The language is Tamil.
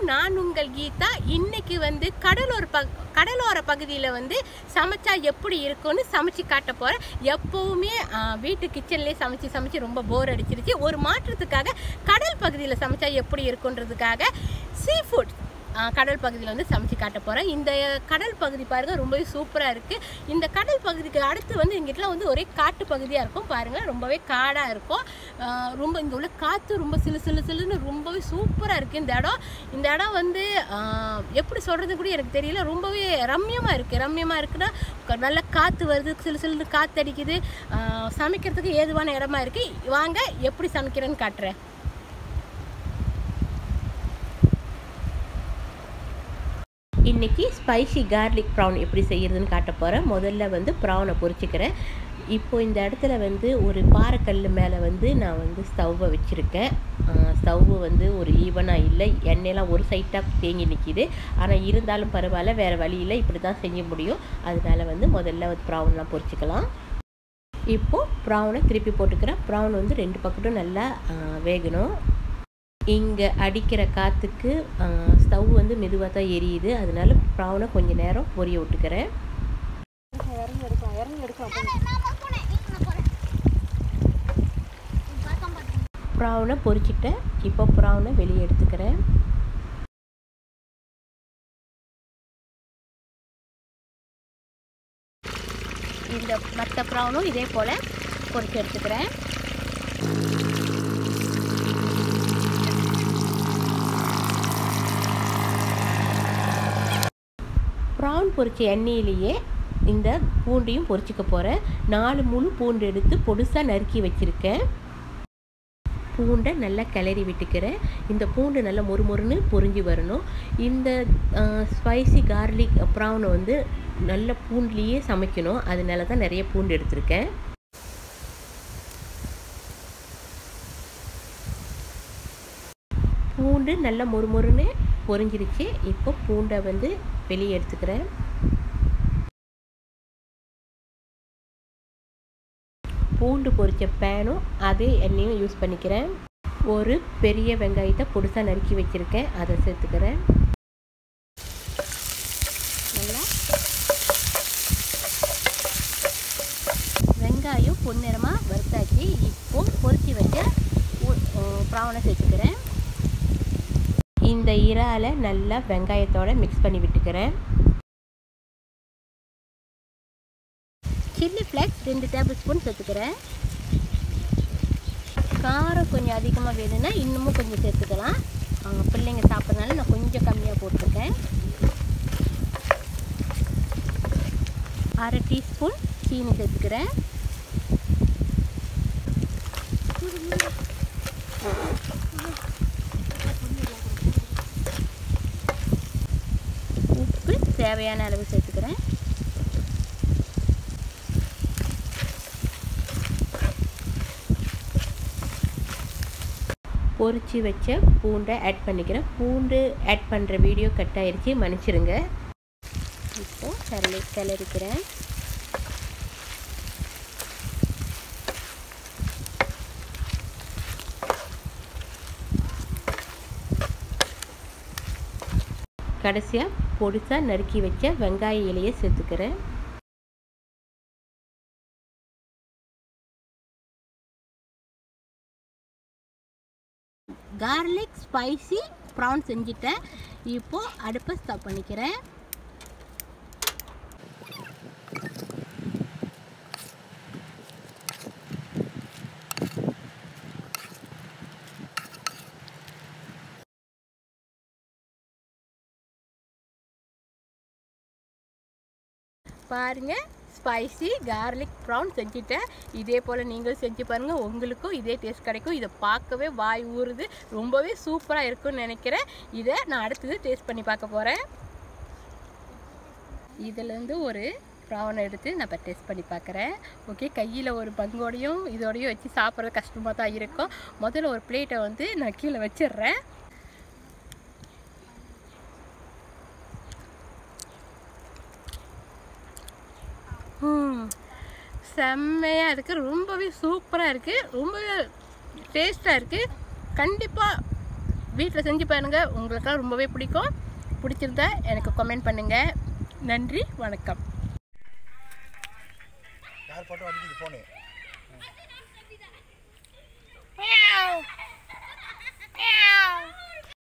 நான் உங்கள் கீதா இன்னைக்கு வந்து கடலோர பக் கடலோர பகுதியில் வந்து சமைச்சா எப்படி இருக்கும்னு சமைச்சு காட்ட போகிறேன் எப்போவுமே ஆ, வீட்டு கிச்சன்லேயே சமைச்சு சமைச்சு ரொம்ப போர் அடிச்சிருச்சு ஒரு மாற்றத்துக்காக கடல் பகுதியில் சமைச்சா எப்படி இருக்குன்றதுக்காக சீ ஃபுட் கடல் பகுதியில் வந்து சமைச்சு காட்ட போகிறேன் இந்த கடல் பகுதி பாருங்க ரொம்பவே சூப்பராக இருக்குது இந்த கடல் பகுதிக்கு அடுத்து வந்து எங்கிட்டலாம் வந்து ஒரே காட்டு பகுதியாக இருக்கும் பாருங்கள் ரொம்பவே காடாக இருக்கும் ஆஹ் ரொம்ப இங்கே உள்ள காற்று ரொம்ப சிலு சிலு சிலுன்னு ரொம்பவே சூப்பராக இருக்குது இந்த இடம் இந்த இடம் வந்து ஆஹ் எப்படி சொல்கிறது கூட எனக்கு தெரியல ரொம்பவே ரம்யமாக இருக்குது ரம்யமாக இருக்குன்னா க- நல்ல காற்று வருது சிலு சிலுன்னு காற்று அடிக்குது ஆஹ் சமைக்கிறதுக்கு ஏதுவான இடமா இருக்குது வாங்க எப்படி சமைக்கிறேன்னு காட்டுறேன் இன்றைக்கி ஸ்பைசி கார்லிக் ப்ரான் எப்படி செய்யறதுன்னு காட்ட போகிறேன் முதல்ல வந்து ப்ரானை பொரிச்சுக்கிறேன் இப்போ இந்த இடத்துல வந்து ஒரு பாறைக்கல் மேலே வந்து நான் வந்து ஸ்டவ்வை வச்சுருக்கேன் ஸ்டவ்வு வந்து ஒரு ஈவனாக இல்லை எண்ணெயெல்லாம் ஒரு சைட்டாக தேங்கி நிற்கிது ஆனால் இருந்தாலும் பரவாயில்ல வேறு வழியில் இப்படி தான் செய்ய முடியும் அதனால வந்து முதல்ல வந்து ப்ரான்லாம் பொரிச்சுக்கலாம் இப்போது ப்ரானை திருப்பி போட்டுக்கிறேன் ப்ரான் வந்து ரெண்டு பக்கட்டும் நல்லா ஆ, வேகணும் இங்கே அடிக்கிற காற்றுக்கு ஸ்டவ் வந்து மெதுவாக தான் எரியுது அதனால ப்ரானை கொஞ்சம் நேரம் பொரிய விட்டுக்கிறேன் இறங்கி எடுக்கலாம் இறங்கி எடுக்கலாம் ப்ரானை பொரிச்சிட்டேன் இப்போ ப்ரானை வெளியே எடுத்துக்கிறேன் இந்த மற்ற ப்ரானும் இதே போல் பொரிச்சு எடுத்துக்கிறேன் ப்ரான் பொரிச்ச எண்ணெயிலேயே இந்த பூண்டையும் பொரிச்சுக்க போகிறேன் நாலு முழு பூண்டு எடுத்து பொடுசாக நறுக்கி வச்சுருக்கேன் பூண்டை நல்லா கிளறி விட்டுக்கிறேன் இந்த பூண்டு நல்லா மொறுமொறுன்னு பொரிஞ்சு வரணும் இந்த ஸ்பைசி கார்லிக் ப்ரானை வந்து நல்ல பூண்டுலேயே சமைக்கணும் அதனால தான் நிறைய பூண்டு எடுத்திருக்கேன் பூண்டு நல்லா மொறுமொறுன்னு பொரிஞ்சிருச்சு இப்போ பூண்டை வந்து வெளியே எடுத்துக்கிறேன் பூண்டு பொரிச்ச பேனும் அதே எண்ணெயும் யூஸ் பண்ணிக்கிறேன் ஒரு பெரிய வெங்காயத்தை பொடிசாக நறுக்கி வச்சுருக்கேன் அதை சேர்த்துக்கிறேன் நல்லா வெங்காயம் பொன்னிறமாக வறுத்தாச்சு இப்போ பொரிச்சு வச்ச ப்ராவனை சேர்த்துக்கிறேன் இந்த இறாலை நல்லா வெங்காயத்தோட மிக்ஸ் பண்ணி விட்டுக்கிறேன் சில்லி ஃப்ளேக்ஸ் ரெண்டு டேபிள் ஸ்பூன் சேர்த்துக்கிறேன் காரம் கொஞ்சம் அதிகமாக வேணும்னா இன்னமும் கொஞ்சம் சேர்த்துக்கலாம் அவங்க பிள்ளைங்க சாப்பிட்றதுனால நான் கொஞ்சம் கம்மியாக போட்டிருக்கேன் அரை டீஸ்பூன் சீனி சேர்த்துக்கிறேன் உப்பு தேவையான அளவு சேர்த்துக்கிறேன் பொரிச்சு வச்ச பூண்டை ஆட் பண்ணிக்கிறேன் பூண்டு ஆட் பண்ணுற வீடியோ கட் ஆயிருச்சு மன்னிச்சிருங்க இப்போ கிளறி கிளறிக்கிறேன் கடைசியாக பொடிசாக நறுக்கி வச்ச வெங்காய இலையை சேர்த்துக்கிறேன் கார்லிக் ஸ்பைசி ப்ரான் செஞ்சுட்டேன் இப்போ அடுப்பை ஸ்டாப் பண்ணிக்கிறேன் பாருங்க ஸ்பைசி கார்லிக் ப்ரான் செஞ்சுட்டேன் இதே போல் நீங்களும் செஞ்சு பாருங்கள் உங்களுக்கும் இதே டேஸ்ட் கிடைக்கும் இதை பார்க்கவே வாய் ஊறுது ரொம்பவே சூப்பராக இருக்கும்னு நினைக்கிறேன் இதை நான் அடுத்தது டேஸ்ட் பண்ணி பார்க்க போகிறேன் இதுலேருந்து ஒரு ப்ரானை எடுத்து நான் இப்போ டேஸ்ட் பண்ணி பார்க்குறேன் ஓகே கையில் ஒரு பங்கோடையும் இதோடையும் வச்சு சாப்பிட்றது கஷ்டமாக தான் இருக்கும் முதல்ல ஒரு பிளேட்டை வந்து நான் கீழே வச்சிடுறேன் ம் செம்மையாக இருக்குது ரொம்பவே சூப்பராக இருக்குது ரொம்பவே டேஸ்ட்டாக இருக்குது கண்டிப்பாக வீட்டில் செஞ்சு பாருங்கள் உங்களுக்கெல்லாம் ரொம்பவே பிடிக்கும் பிடிச்சிருந்தா எனக்கு கமெண்ட் பண்ணுங்கள் நன்றி வணக்கம் யார் போட்டோ அடிக்குது போனு Meow. Meow.